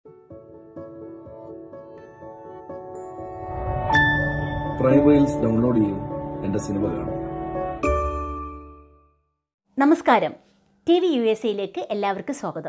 prime reels download ചെയ്യും എന്റെ cinema കാണും നമസ്കാരം ടി വി യു എസ് എയിലേക്ക് എല്ലാവർക്കും സ്വാഗതം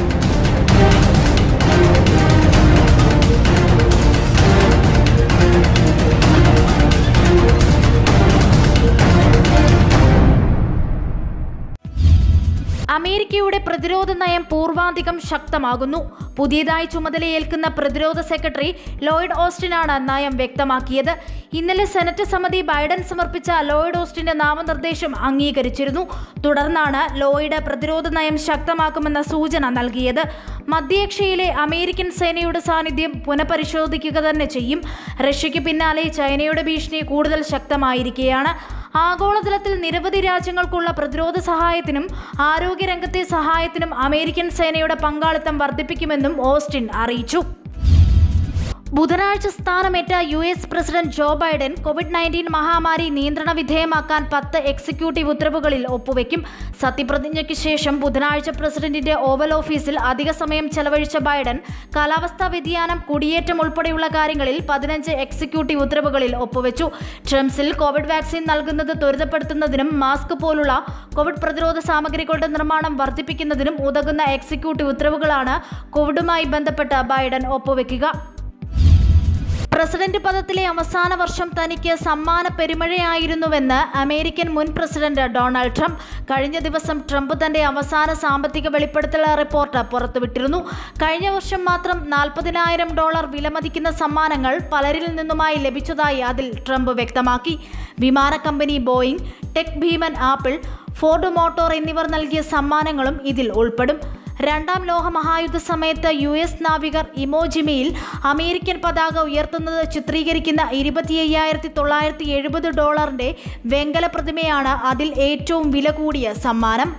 അമേരിക്കയുടെ പ്രതിരോധ നയം പൂർവാധികം ശക്തമാകുന്നു പുതിയതായി ചുമതലയേൽക്കുന്ന പ്രതിരോധ സെക്രട്ടറി ലോയിഡ് ഓസ്റ്റിനാണ് നയം വ്യക്തമാക്കിയത് ഇന്നലെ സെനറ്റ് സമിതി ബൈഡൻ സമർപ്പിച്ച ലോയിഡ് ഓസ്റ്റിന്റെ നാമനിർദ്ദേശം അംഗീകരിച്ചിരുന്നു തുടർന്നാണ് ലോയിഡ് പ്രതിരോധ നയം ശക്തമാക്കുമെന്ന സൂചന നൽകിയത് മധ്യേഷ്യയിലെ അമേരിക്കൻ സേനയുടെ സാന്നിധ്യം പുനഃപരിശോധിക്കുക തന്നെ ചെയ്യും റഷ്യയ്ക്ക് പിന്നാലെ ചൈനയുടെ ഭീഷണി കൂടുതൽ ശക്തമായിരിക്കുകയാണ് ആഗോളതലത്തിൽ നിരവധി രാജ്യങ്ങൾക്കുള്ള പ്രതിരോധ സഹായത്തിനും ആരോഗ്യരംഗത്തെ സഹായത്തിനും അമേരിക്കൻ സേനയുടെ പങ്കാളിത്തം വർദ്ധിപ്പിക്കുമെന്നും ഓസ്റ്റിൻ അറിയിച്ചു ബുധനാഴ്ച സ്ഥാനമേറ്റ U S president Joe Biden Covid nineteen മഹാമാരി നിയന്ത്രണ വിധേയമാക്കാൻ പത്ത് എക്സിക്യൂട്ടീവ് ഉത്തരവുകളിൽ ഒപ്പുവെക്കും സത്യപ്രതിജ്ഞയ്ക്ക് ശേഷം ബുധനാഴ്ച പ്രസിഡന്റിന്റെ ഓവൽ ഓഫീസിൽ അധിക സമയം ചെലവഴിച്ച ബൈഡൻ കാലാവസ്ഥാ വ്യതിയാനം കുടിയേറ്റം ഉൾപ്പെടെയുള്ള കാര്യങ്ങളിൽ പതിനഞ്ച് എക്സിക്യൂട്ടീവ് ഉത്തരവുകളിൽ ഒപ്പുവെച്ചു ട്രംസിൽ കോവിഡ് വാക്സിൻ നൽകുന്നത് ത്വരിതപ്പെടുത്തുന്നതിനും മാസ്ക് പോലുള്ള കോവിഡ് പ്രതിരോധ സാമഗ്രികളുടെ നിർമ്മാണം വർദ്ധിപ്പിക്കുന്നതിനും ഉതകുന്ന എക്സിക്യൂട്ടീവ് ഉത്തരവുകളാണ് കോവിഡുമായി ബന്ധപ്പെട്ട് ബൈഡൻ ഒപ്പുവെക്കുക പ്രസിഡന്റ് പദത്തിലെ അവസാന വർഷം തനിക്ക് സമ്മാന പെരുമഴയായിരുന്നുവെന്ന് അമേരിക്കൻ മുൻ പ്രസിഡന്റ് ഡൊണാൾഡ് ട്രംപ് കഴിഞ്ഞ ദിവസം ട്രംപ് തന്റെ അവസാന സാമ്പത്തിക വെളിപ്പെടുത്തൽ റിപ്പോർട്ട് പുറത്തുവിട്ടിരുന്നു കഴിഞ്ഞ വർഷം മാത്രം നാൽപ്പതിനായിരം ഡോളർ വിലമതിക്കുന്ന സമ്മാനങ്ങൾ പലരിൽ നിന്നുമായി ലഭിച്ചതായി അതിൽ ട്രംപ് വ്യക്തമാക്കി വിമാന കമ്പനി ബോയിങ് ടെക് ഭീമൻ ആപ്പിൾ ഫോർഡ് മോട്ടോർ എന്നിവർ നൽകിയ സമ്മാനങ്ങളും ഇതിൽ ഉൾപ്പെടും രണ്ടാം ലോക മഹായുദ്ധ സമയത്ത് യു എസ് നാവികർ ഇമോജിമിയിൽ അമേരിക്കൻ പതാക ഉയർത്തുന്നത് ചിത്രീകരിക്കുന്ന ഇരുപത്തി അയ്യായിരത്തി തൊള്ളായിരത്തി എഴുപത് ഡോളറിന്റെ വെങ്കല പ്രതിമയാണ് അതിൽ ഏറ്റവും വില കൂടിയ സമ്മാനം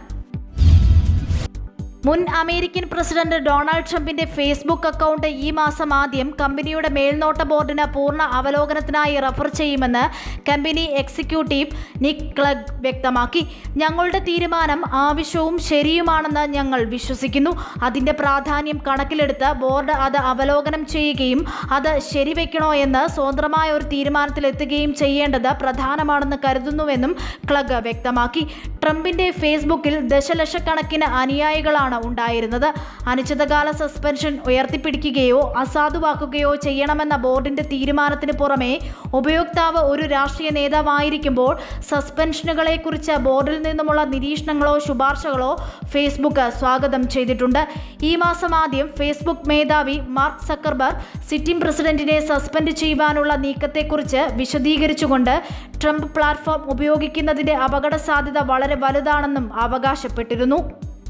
മുൻ അമേരിക്കൻ പ്രസിഡന്റ് ഡൊണാൾഡ് ട്രംപിന്റെ ഫേസ്ബുക്ക് അക്കൗണ്ട് ഈ മാസം ആദ്യം കമ്പനിയുടെ മേൽനോട്ട ബോർഡിന് പൂർണ്ണ അവലോകനത്തിനായി റഫർ ചെയ്യുമെന്ന് കമ്പനി എക്സിക്യൂട്ടീവ് നിക് ക്ലഗ് വ്യക്തമാക്കി ഞങ്ങളുടെ തീരുമാനം ആവശ്യവും ശരിയുമാണെന്ന് ഞങ്ങൾ വിശ്വസിക്കുന്നു അതിന്റെ പ്രാധാന്യം കണക്കിലെടുത്ത് ബോർഡ് അത് അവലോകനം ചെയ്യുകയും അത് ശരിവെക്കണോ എന്ന് സ്വതന്ത്രമായ ഒരു തീരുമാനത്തിലെത്തുകയും ചെയ്യേണ്ടത് പ്രധാനമാണെന്ന് കരുതുന്നുവെന്നും ക്ലഗ് വ്യക്തമാക്കി ട്രംപിന്റെ ഫേസ്ബുക്കിൽ ദശലക്ഷക്കണക്കിന് അനുയായികളാണ് ഉണ്ടായിരുന്നത് അനിശ്ചിതകാല സസ്പെൻഷൻ ഉയർത്തിപ്പിടിക്കുകയോ അസാധുവാക്കുകയോ ചെയ്യണമെന്ന ബോർഡിന്റെ തീരുമാനത്തിന് പുറമെ ഉപയോക്താവ് ഒരു രാഷ്ട്രീയ നേതാവായിരിക്കുമ്പോൾ സസ്പെൻഷനുകളെക്കുറിച്ച് ബോർഡിൽ നിന്നുമുള്ള നിരീക്ഷണങ്ങളോ ശുപാർശകളോ ഫേസ്ബുക്ക് സ്വാഗതം ചെയ്തിട്ടുണ്ട് ഈ മാസം ആദ്യം ഫേസ്ബുക്ക് മേധാവി മാർക്ക് സക്കർബർഗ് സിറ്റിംഗ് പ്രസിഡന്റിനെ സസ്പെൻഡ് ചെയ്യുവാനുള്ള നീക്കത്തെക്കുറിച്ച് വിശദീകരിച്ചുകൊണ്ട് ട്രംപ് പ്ലാറ്റ്ഫോം ഉപയോഗിക്കുന്നതിന്റെ അപകട സാധ്യത വളരെ വലുതാണെന്നും അവകാശപ്പെട്ടിരുന്നു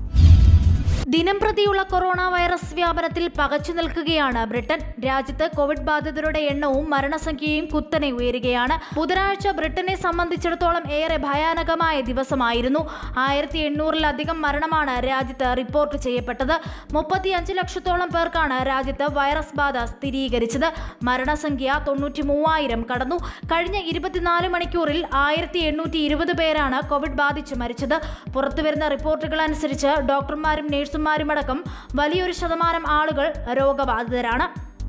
ദിനം പ്രതിയുള്ള കൊറോണ വൈറസ് വ്യാപനത്തിൽ പകച്ചു നിൽക്കുകയാണ് ബ്രിട്ടൻ രാജ്യത്ത് കോവിഡ് ബാധിതരുടെ എണ്ണവും മരണസംഖ്യയും കുത്തനെ ഉയരുകയാണ് ബുധനാഴ്ച ബ്രിട്ടനെ സംബന്ധിച്ചിടത്തോളം ഏറെ ഭയാനകമായ ദിവസമായിരുന്നു ആയിരത്തി എണ്ണൂറിലധികം മരണമാണ് രാജ്യത്ത് റിപ്പോർട്ട് ചെയ്യപ്പെട്ടത് മുപ്പത്തിയഞ്ച് ലക്ഷത്തോളം പേർക്കാണ് രാജ്യത്ത് വൈറസ് ബാധ സ്ഥിരീകരിച്ചത് മരണസംഖ്യ തൊണ്ണൂറ്റി മൂവായിരം കടന്നു കഴിഞ്ഞ ഇരുപത്തിനാല് മണിക്കൂറിൽ ആയിരത്തി എണ്ണൂറ്റി ഇരുപത് പേരാണ് കോവിഡ് ബാധിച്ച് മരിച്ചത് പുറത്തുവരുന്ന റിപ്പോർട്ടുകൾ അനുസരിച്ച് ഡോക്ടർമാരും നഴ്സുമാരുമടക്കം വലിയൊരു ശതമാനം ആളുകൾ രോഗബാധിതരാണ്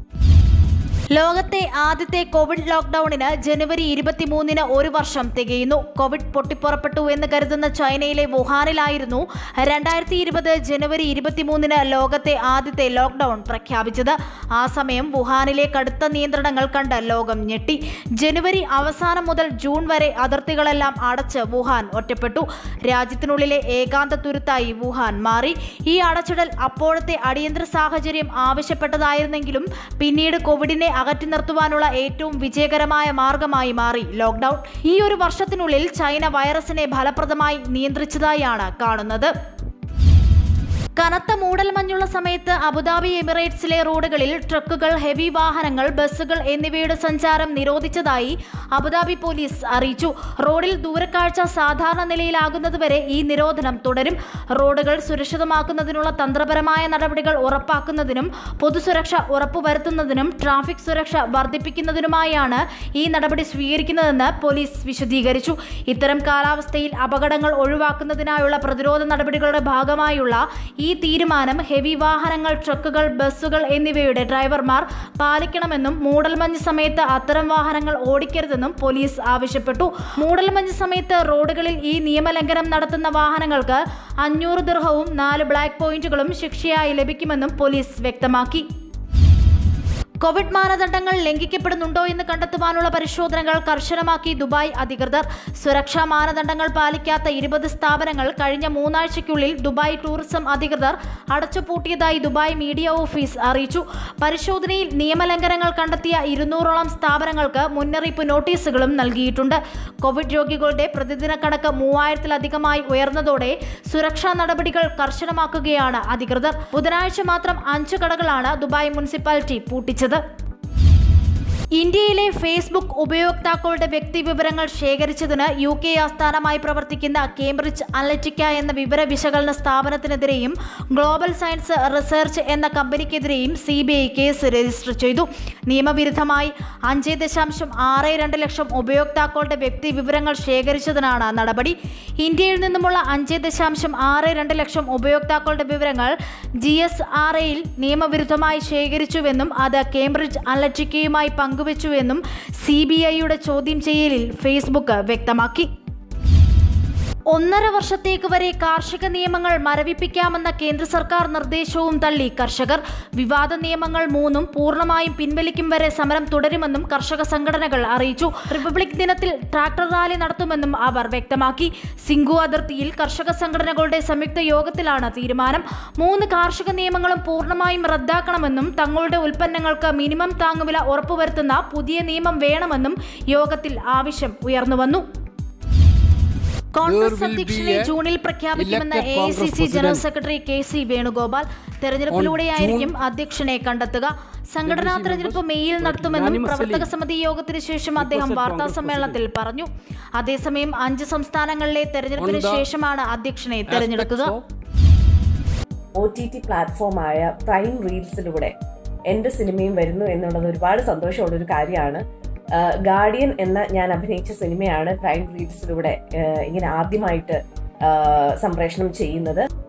ലോകത്തെ ആദ്യത്തെ കോവിഡ് ലോക്ക്ഡൌണിന് ജനുവരി ഇരുപത്തിമൂന്നിന് ഒരു വർഷം തികയുന്നു കോവിഡ് പൊട്ടിപ്പുറപ്പെട്ടു എന്ന് കരുതുന്ന ചൈനയിലെ വുഹാനിലായിരുന്നു രണ്ടായിരത്തി ഇരുപത് ജനുവരി ഇരുപത്തിമൂന്നിന് ലോകത്തെ ആദ്യത്തെ ലോക്ക്ഡൌൺ പ്രഖ്യാപിച്ചത് ആ സമയം വുഹാനിലെ കടുത്ത നിയന്ത്രണങ്ങൾ കണ്ട് ലോകം ഞെട്ടി ജനുവരി അവസാനം മുതൽ ജൂൺ വരെ അതിർത്തികളെല്ലാം അടച്ച് വുഹാൻ ഒറ്റപ്പെട്ടു രാജ്യത്തിനുള്ളിലെ ഏകാന്ത തുരുത്തായി വുഹാൻ മാറി ഈ അടച്ചിടൽ അപ്പോഴത്തെ അടിയന്തര സാഹചര്യം ആവശ്യപ്പെട്ടതായിരുന്നെങ്കിലും പിന്നീട് കോവിഡിനെ അകറ്റി നിർത്തുവാനുള്ള ഏറ്റവും വിജയകരമായ മാർഗമായി മാറി ലോക്ക്ഡൌൺ ഈ ഒരു വർഷത്തിനുള്ളിൽ ചൈന വൈറസിനെ ഫലപ്രദമായി നിയന്ത്രിച്ചതായാണ് കാണുന്നത് കനത്ത മൂടൽമഞ്ഞുള്ള സമയത്ത് അബുദാബി എമിറേറ്റ്സിലെ റോഡുകളിൽ ട്രക്കുകൾ ഹെവി വാഹനങ്ങൾ ബസ്സുകൾ എന്നിവയുടെ സഞ്ചാരം നിരോധിച്ചതായി അബുദാബി പോലീസ് അറിയിച്ചു റോഡിൽ ദൂരക്കാഴ്ച സാധാരണ നിലയിലാകുന്നതുവരെ ഈ നിരോധനം തുടരും റോഡുകൾ സുരക്ഷിതമാക്കുന്നതിനുള്ള തന്ത്രപരമായ നടപടികൾ ഉറപ്പാക്കുന്നതിനും പൊതുസുരക്ഷ ഉറപ്പുവരുത്തുന്നതിനും ട്രാഫിക് സുരക്ഷ വർദ്ധിപ്പിക്കുന്നതിനുമായാണ് ഈ നടപടി സ്വീകരിക്കുന്നതെന്ന് പോലീസ് വിശദീകരിച്ചു ഇത്തരം കാലാവസ്ഥയിൽ അപകടങ്ങൾ ഒഴിവാക്കുന്നതിനായുള്ള പ്രതിരോധ നടപടികളുടെ ഭാഗമായുള്ള ഈ തീരുമാനം ഹെവി വാഹനങ്ങൾ ട്രക്കുകൾ ബസ്സുകൾ എന്നിവയുടെ ഡ്രൈവർമാർ പാലിക്കണമെന്നും മൂടൽമഞ്ഞ് സമയത്ത് അത്തരം വാഹനങ്ങൾ ഓടിക്കരുതെന്നും പോലീസ് ആവശ്യപ്പെട്ടു മൂടൽമഞ്ഞ് സമയത്ത് റോഡുകളിൽ ഈ നിയമലംഘനം നടത്തുന്ന വാഹനങ്ങൾക്ക് അഞ്ഞൂറ് ദിർഹവും നാല് ബ്ലാക്ക് പോയിന്റുകളും ശിക്ഷയായി ലഭിക്കുമെന്നും പോലീസ് വ്യക്തമാക്കി കോവിഡ് മാനദണ്ഡങ്ങൾ ലംഘിക്കപ്പെടുന്നുണ്ടോ എന്ന് കണ്ടെത്തുവാനുള്ള പരിശോധനകൾ കർശനമാക്കി ദുബായ് അധികൃതർ സുരക്ഷാ മാനദണ്ഡങ്ങൾ പാലിക്കാത്ത ഇരുപത് സ്ഥാപനങ്ങൾ കഴിഞ്ഞ മൂന്നാഴ്ചയ്ക്കുള്ളിൽ ദുബായ് ടൂറിസം അധികൃതർ അടച്ചുപൂട്ടിയതായി ദുബായ് മീഡിയ ഓഫീസ് അറിയിച്ചു പരിശോധനയിൽ നിയമലംഘനങ്ങൾ കണ്ടെത്തിയ ഇരുന്നൂറോളം സ്ഥാപനങ്ങൾക്ക് മുന്നറിയിപ്പ് നോട്ടീസുകളും നൽകിയിട്ടുണ്ട് കോവിഡ് രോഗികളുടെ പ്രതിദിന കണക്ക് മൂവായിരത്തിലധികമായി ഉയർന്നതോടെ സുരക്ഷാ നടപടികൾ കർശനമാക്കുകയാണ് അധികൃതർ ബുധനാഴ്ച മാത്രം അഞ്ച് കടകളാണ് ദുബായ് മുനിസിപ്പാലിറ്റി പൂട്ടിച്ചത് ഇന്ത്യയിലെ ഫേസ്ബുക്ക് ഉപയോക്താക്കളുടെ വ്യക്തിവിവരങ്ങൾ ശേഖരിച്ചതിന് യു കെ ആസ്ഥാനമായി പ്രവർത്തിക്കുന്ന കേംബ്രിഡ്ജ് അനലറ്റിക്ക എന്ന വിവര വിശകലന സ്ഥാപനത്തിനെതിരെയും ഗ്ലോബൽ സയൻസ് റിസർച്ച് എന്ന കമ്പനിക്കെതിരെയും C B I case register ചെയ്തു നിയമവിരുദ്ധമായി അഞ്ച് ദശാംശം ആറ് രണ്ട് ലക്ഷം ഉപയോക്താക്കളുടെ വ്യക്തിവിവരങ്ങൾ ശേഖരിച്ചതിനാണ് നടപടി ഇന്ത്യയിൽ നിന്നുമുള്ള അഞ്ച് ദശാംശം ആറ് രണ്ട് ലക്ഷം ഉപയോക്താക്കളുടെ വിവരങ്ങൾ ജി എസ് ആർ എയിൽ നിയമവിരുദ്ധമായി ശേഖരിച്ചുവെന്നും അത് കേംബ്രിഡ്ജ് അനലറ്റിക്കയുമായി പങ്കുവച്ചുവെന്നും സി ബി ഐയുടെ ചോദ്യം ചെയ്യലിൽ ഫേസ്ബുക്ക് വ്യക്തമാക്കി ഒന്നര വർഷത്തേക്ക് വരെ കാർഷിക നിയമങ്ങൾ മരവിപ്പിക്കാമെന്ന കേന്ദ്ര സർക്കാർ നിർദ്ദേശവും തള്ളി കർഷകർ വിവാദ നിയമങ്ങൾ മൂന്നും പൂർണ്ണമായും പിൻവലിക്കും വരെ സമരം തുടരുമെന്നും കർഷക സംഘടനകൾ അറിയിച്ചു റിപ്പബ്ലിക് ദിനത്തിൽ ട്രാക്ടർ റാലി നടത്തുമെന്നും അവർ വ്യക്തമാക്കി സിംഗു അതിർത്തിയിൽ കർഷക സംഘടനകളുടെ സംയുക്ത യോഗത്തിലാണ് തീരുമാനം മൂന്ന് കാർഷിക നിയമങ്ങളും പൂർണ്ണമായും റദ്ദാക്കണമെന്നും തങ്ങളുടെ ഉൽപ്പന്നങ്ങൾക്ക് മിനിമം താങ്ങുവില ഉറപ്പുവരുത്തുന്ന പുതിയ നിയമം വേണമെന്നും യോഗത്തിൽ ആവശ്യം ഉയർന്നുവന്നു കോൺഗ്രസ് അധ്യക്ഷനെ ജൂണിൽ പ്രഖ്യാപിക്കുമെന്ന് A I C C general secretary K C Venugopal തെരഞ്ഞെടുപ്പിലൂടെയായിരിക്കും അധ്യക്ഷനെ കണ്ടെത്തുക സംഘടനാ തെരഞ്ഞെടുപ്പ് മെയ്യിൽ നടത്തുമെന്നും പ്രവർത്തക സമിതി യോഗത്തിന് ശേഷം അദ്ദേഹം വാർത്താ സമ്മേളനത്തിൽ പറഞ്ഞു അതേസമയം അഞ്ച് സംസ്ഥാനങ്ങളിലെ തെരഞ്ഞെടുപ്പിന് ശേഷമാണ് അധ്യക്ഷനെ തെരഞ്ഞെടുക്കുക ഒ ടി ടി പ്ലാറ്റ്ഫോമായ പ്രൈം റീൽസിലൂടെ എൻ്റെ സിനിമയും വരുന്നു എന്നുള്ളത് ഒരുപാട് സന്തോഷമുള്ള ഒരു കാര്യമാണ് ഗാർഡിയൻ എന്ന ഞാൻ അഭിനയിച്ച സിനിമയാണ് പ്രൈം റീൽസിലൂടെ ഇങ്ങനെ ആദ്യമായിട്ട് ആ, സംപ്രേഷണം ചെയ്യുന്നത്